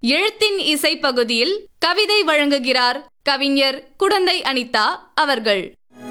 எழுத்தின் இசை பகுதியில் கவிதை வழங்குகிறார் கவிஞர் குடந்தை அனிதா அவர்கள்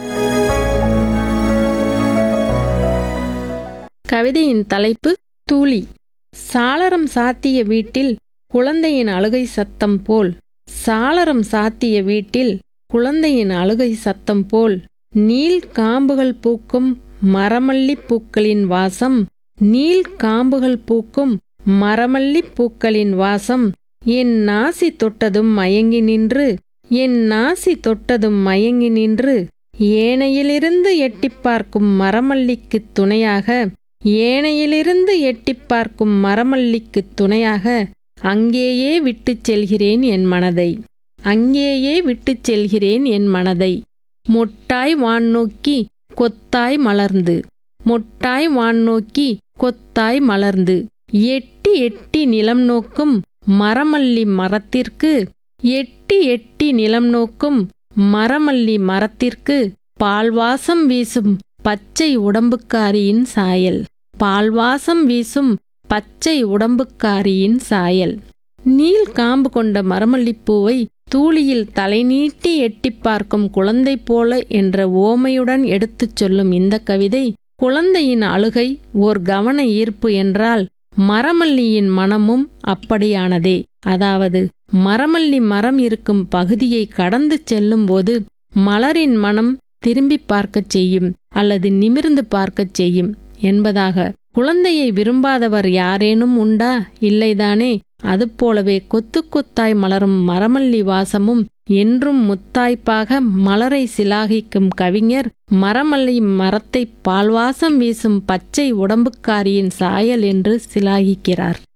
கவிதையின் தலைப்பு தூளி சாளரம் சாத்திய வீட்டில் குழந்தையின் அழுகை சத்தம் போல் சாளரம் சாத்திய வீட்டில் குழந்தையின் அழுகை சத்தம் போல் நீல் காம்புகள் பூக்கும் மரமல்லிப் பூக்களின் வாசம் நீல் காம்புகள் பூக்கும் மரமல்லிப் பூக்களின் வாசம் என் நாசி தொட்டதும் மயங்கி நின்று என் நாசி தொட்டதும் மயங்கி நின்று ஏனையிலிருந்து எட்டிப் பார்க்கும் மரமல்லிக்குத் துணையாக ஏனையிலிருந்து எட்டிப் பார்க்கும் மரமல்லிக்குத் துணையாக அங்கேயே விட்டுச் செல்கிறேன் என் மனதை அங்கேயே விட்டுச் செல்கிறேன் என் மனதை மொட்டாய் வான் நோக்கி கொத்தாய் மலர்ந்து மொட்டாய் வான் நோக்கி கொத்தாய் மலர்ந்து எட்டி எட்டி நிலம் நோக்கும் மரமல்லி மரத்திற்கு எட்டி எட்டி நிலம் நோக்கும் மரமல்லி மரத்திற்கு பால்வாசம் வீசும் பச்சை உடம்புக்காரியின் சாயல் பால்வாசம் வீசும் பச்சை உடம்புக்காரியின் சாயல் நீல் காம்பு கொண்ட மரமல்லிப்பூவை தூளியில் தலைநீட்டி எட்டிப் பார்க்கும் குழந்தை போல என்ற ஓமையுடன் எடுத்துச் சொல்லும் இந்த கவிதை குழந்தையின் அழுகை ஓர் கவன ஈர்ப்பு என்றால் மரமல்லியின் மனமும் அப்படியானதே அதாவது மரமல்லி மரம் இருக்கும் பகுதியை கடந்து செல்லும்போது மலரின் மனம் திரும்பி பார்க்கச் செய்யும் அல்லது நிமிர்ந்து பார்க்கச் செய்யும் என்பதாக குழந்தையை விரும்பாதவர் யாரேனும் உண்டா இல்லைதானே அதுபோலவே கொத்து கொத்தாய் மலரும் மரமல்லி வாசமும் என்றும் முத்தாய்ப்பாக மலரை சிலாகிக்கும் கவிஞர் மரமல்லி மரத்தை பால்வாசம் வீசும் பச்சை உடம்புக்காரியின் சாயல் என்று சிலாகிக்கிறார்